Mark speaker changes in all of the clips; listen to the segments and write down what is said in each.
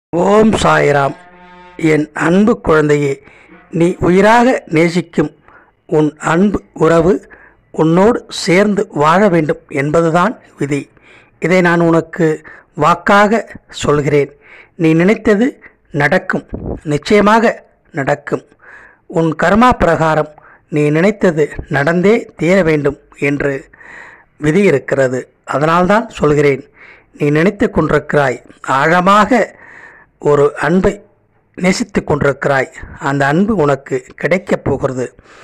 Speaker 1: ஓம் சாய்ராம் என் அன்பு குழந்தையே நீ உயிராக நேசிக்கும் உன் அன்பு உறவு உன்னோடு சேர்ந்து வாழ வேண்டும் என்பதுதான் விதி இதை நான் உனக்கு வாக்காக சொல்கிறேன் நீ நினைத்தது நடக்கும் நிச்சயமாக நடக்கும் உன் கர்மா பிரகாரம் நீ நினைத்தது நடந்தே தீர வேண்டும் என்று விதி இருக்கிறது அதனால்தான் சொல்கிறேன் நீ நினைத்து கொண்டிருக்கிறாய் ஆழமாக ஒரு அன்பை நேசித்து கொண்டிருக்கிறாய் அந்த அன்பு உனக்கு கிடைக்கப் போகிறது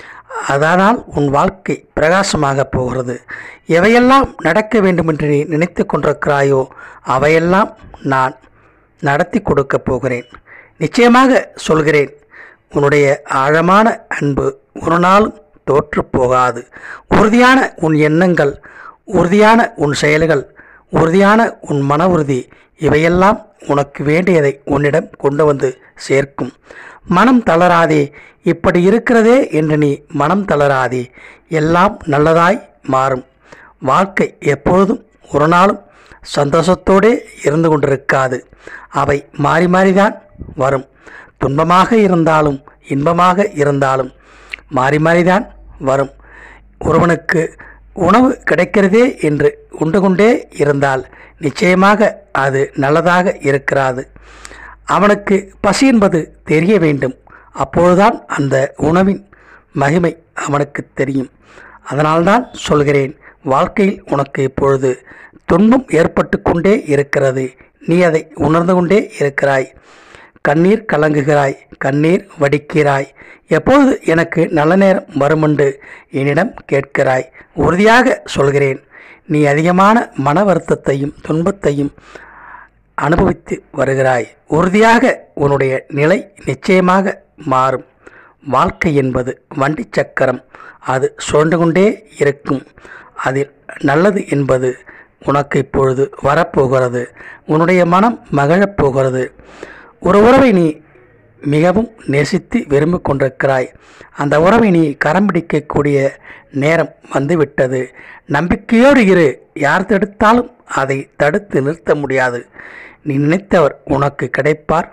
Speaker 1: அதனால் உன் வாழ்க்கை பிரகாசமாக போகிறது எவையெல்லாம் நடக்க வேண்டும் என்று நீ நினைத்து கொண்டிருக்கிறாயோ அவையெல்லாம் நான் நடத்தி கொடுக்கப் போகிறேன் நிச்சயமாக சொல்கிறேன் உன்னுடைய ஆழமான அன்பு ஒரு நாளும் தோற்று போகாது உறுதியான உன் எண்ணங்கள் உறுதியான உன் செயல்கள் உறுதியான உன் மன உறுதி இவையெல்லாம் உனக்கு வேண்டியதை உன்னிடம் கொண்டு வந்து சேர்க்கும் மனம் தளராதே இப்படி இருக்கிறதே என்று நீ மனம் தளராதே எல்லாம் நல்லதாய் மாறும் வாழ்க்கை எப்பொழுதும் ஒரு நாளும் சந்தோஷத்தோடே இருந்து கொண்டிருக்காது அவை மாறி மாறிதான் வரும் துன்பமாக இருந்தாலும் இன்பமாக இருந்தாலும் மாறி மாறிதான் வரும் ஒருவனுக்கு உணவு கிடைக்கிறதே என்று உண்டு கொண்டே இருந்தால் நிச்சயமாக அது நல்லதாக இருக்கிறாது அவனுக்கு பசி என்பது தெரிய வேண்டும் அப்பொழுதுதான் அந்த உணவின் மகிமை அவனுக்கு தெரியும் அதனால்தான் சொல்கிறேன் வாழ்க்கையில் உனக்கு இப்பொழுது துன்பம் ஏற்பட்டு கொண்டே இருக்கிறது நீ அதை உணர்ந்து கொண்டே இருக்கிறாய் கண்ணீர் கலங்குகிறாய் கண்ணீர் வடிக்கிறாய் எப்பொழுது எனக்கு நல்ல நேரம் வருமென்று என்னிடம் கேட்கிறாய் உறுதியாக சொல்கிறேன் நீ அதிகமான மன வருத்தத்தையும் துன்பத்தையும் அனுபவித்து வருகிறாய் உறுதியாக உன்னுடைய நிலை நிச்சயமாக மாறும் வாழ்க்கை என்பது வண்டி சக்கரம் அது சுழன்று கொண்டே இருக்கும் அதில் நல்லது என்பது உனக்கு இப்பொழுது வரப்போகிறது உன்னுடைய மனம் மகிழப் போகிறது ஒரு உறவை நீ மிகவும் நேசித்து விரும்பி கொண்டிருக்கிறாய் அந்த உறவை நீ கரம் பிடிக்கக்கூடிய நேரம் வந்துவிட்டது நம்பிக்கையோடு இரு யார் தடுத்தாலும் அதை தடுத்து நிறுத்த முடியாது நீ நினைத்தவர் உனக்கு கிடைப்பார்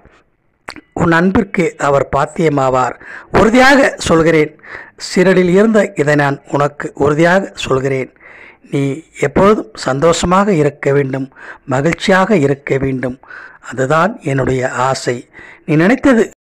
Speaker 1: உன் அன்பிற்கு அவர் பாத்தியமாவார் உறுதியாக சொல்கிறேன் சிறடில் இருந்த இதை நான் உனக்கு உறுதியாக சொல்கிறேன் நீ எப்பொழுதும் சந்தோஷமாக இருக்க வேண்டும் மகிழ்ச்சியாக இருக்க வேண்டும் அதுதான் என்னுடைய ஆசை நீ நினைத்தது